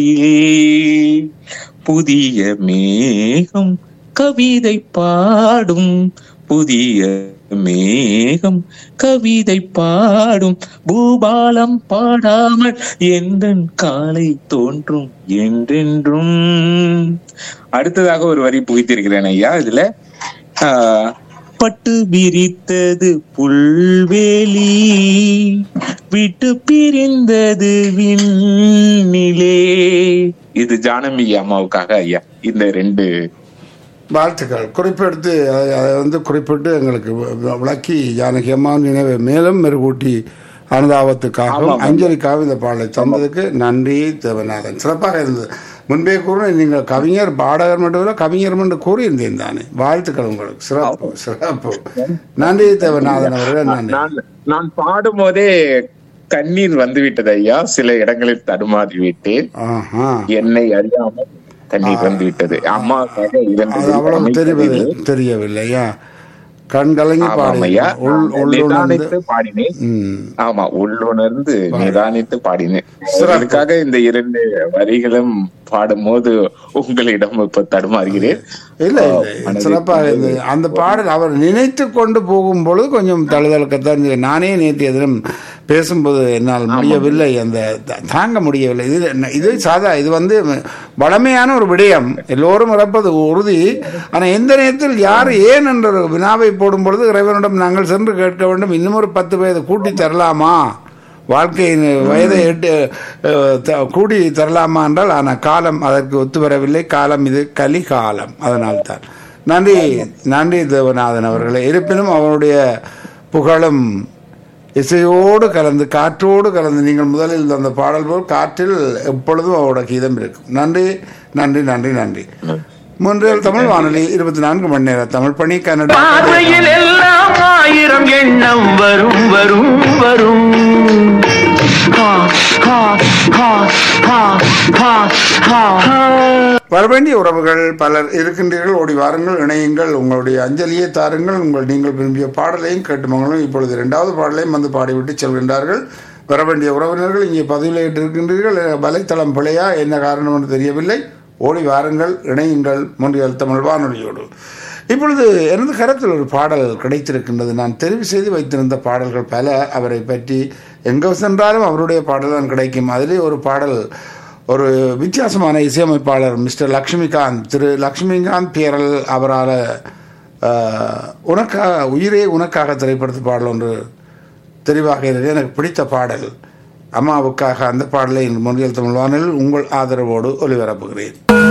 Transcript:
புதிய மேகம் கவிதை பாடும் புதிய மேகம் கவிதை பாடும் பூபாலம் பாடாமல் எந்தன் காலை தோன்றும் என்றென்றும் அடுத்ததாக ஒரு வரி புகுத்திருக்கிறேன் ஐயா இதுல ஆஹ், பட்டு விரித்தது புல்வெளி விட்டு பிரிந்தது விண்ணிலே இது ஜானமி அம்மாவுக்காக ஐயா இந்த ரெண்டு வாழ்த்துக்கள் குறிப்பெடுத்து அதை அதை வந்து குறிப்பிட்டு எங்களுக்கு வி- விளக்கி ஜானகி அம்மா நினைவை மேலும் மெருகூட்டி அனுதாபத்துக்காகவும் ஆமாம். அஞ்சலிக்காகவும் இந்த பாடலை தந்ததுக்கு நன்றி தேவநாதன் சிறப்பாக இருந்தது முன்பே கூறின நீங்கள் கவிஞர் பாடகர் மட்டும் இல்லை கவிஞர் என்று கூறியிருந்தேன் தானே வாழ்த்துக்கள் உங்களுக்கு சிறப்பு சிறப்பு நன்றி தேவநாதன் அவர்கள் நன்றி நான் நான் பாடும் போதே கண்ணீர் வந்து விட்டது ஐயா சில இடங்களில் தடுமாறி விட்டேன் ஆஹா என்னை அறியாமல் தண்ணீர் வந்து விட்டது அம்மாவுக்காக இரண்டு அது அவ்வளவு வரி தெரிவது அமைத்ததில் தெரியவில்லையா கண் கலங்கி ஆமாம் பாடி ஐயா உள் நான் உள்ளுணர்ந்து நிதானித்து பாடினேன் ம் ஆமா உள்ளுணர்ந்து நிதானித்து பாடினேன் அதற்காக இந்த இரண்டு வரிகளும் பாடும்போது உங்களிடம் இப்ப தடுமாறுகிறேன் இல்லை இல்லை சிறப்பாக இருந்தது அந்த பாடல் அவர் நினைத்து கொண்டு போகும் பொழுது கொஞ்சம் தழுதழுக்கத்தான் இருந்தது. நானே நேற்றைய தினம் பேசும்போது என்னால் முடியவில்லை அந்த த- தாங்க முடியவில்லை இது என்ன- இது சாதா இது வந்து வளமையான ஒரு விடயம் எல்லோரும் இறப்பது உறுதி ஆனால் எந்த நேரத்தில் யார் ஏன் என்ற ஒரு வினாவை போடும் பொழுது இறைவனிடம் நாங்கள் சென்று கேட்க வேண்டும் இன்னும் ஒரு பத்து வயது கூட்டி தரலாமா வாழ்க்கையின் வயதை எட்டு அஹ், த- கூடி தரலாமா என்றால் ஆனால் காலம் அதற்கு ஒத்து வரவில்லை காலம் இது கலிகாலம் அதனால்தான் நன்றி நன்றி தேவநாதன் அவர்களே இருப்பினும் அவருடைய புகழும் இசையோடு கலந்து காற்றோடு கலந்து நீங்கள் முதலில் தந்த பாடல் போல் காற்றில் எப்பொழுதும் அவரோட கீதம் இருக்கும் நன்றி நன்றி நன்றி நன்றி மூன்றில் தமிழ் வானொலி இருபத்தி நான்கு மணி நேர தமிழ் பணி கன்னட பார்வையில் எல்லாம் ஆயிரம் எண்ணம் வரும் வரும் வரும் ஹா, ஹா, ஹா, ஹா, ஹா, ஹா, ஹா. வரவேண்டிய உறவுகள் பலர் இருக்கின்றீர்கள் ஓடி வாருங்கள் இணையுங்கள் உங்களுடைய அஞ்சலியை தாருங்கள் உங்கள் நீங்கள் விரும்பிய பாடலையும் கேட்டுமங்களும் இப்பொழுது இரண்டாவது பாடலையும் வந்து பாடிவிட்டு செல்கின்றார்கள் வரவேண்டிய உறவினர்கள் இங்கே பதிவிலிட்டு இருக்கின்றீர்கள் வலைத்தளம் பிழையா என்ன காரணம் என்று தெரியவில்லை ஓடி வாருங்கள் இணையுங்கள் முன்றியல் தமிழ் வானொலியோடு இப்பொழுது எனது கரத்தில் ஒரு பாடல் கிடைத்திருக்கின்றது நான் தெரிவு செய்து வைத்திருந்த பாடல்கள் பல அவரை பற்றி எங்கே சென்றாலும் அவருடைய பாடல் தான் கிடைக்கும் அதிலே ஒரு பாடல் ஒரு வித்தியாசமான இசையமைப்பாளர் மிஸ்டர் லக்ஷ்மிகாந்த் திரு லக்ஷ்மிகாந்த் பேரல் அவரால் உனக்காக உயிரே உனக்காக திரைப்படத்து பாடல் ஒன்று தெரிவாக இருக்கு எனக்கு பிடித்த பாடல் அம்மாவுக்காக அந்த பாடலை இன்று முன்னில் தமிழ் வானில் உங்கள் ஆதரவோடு ஒளிபரப்புகிறேன்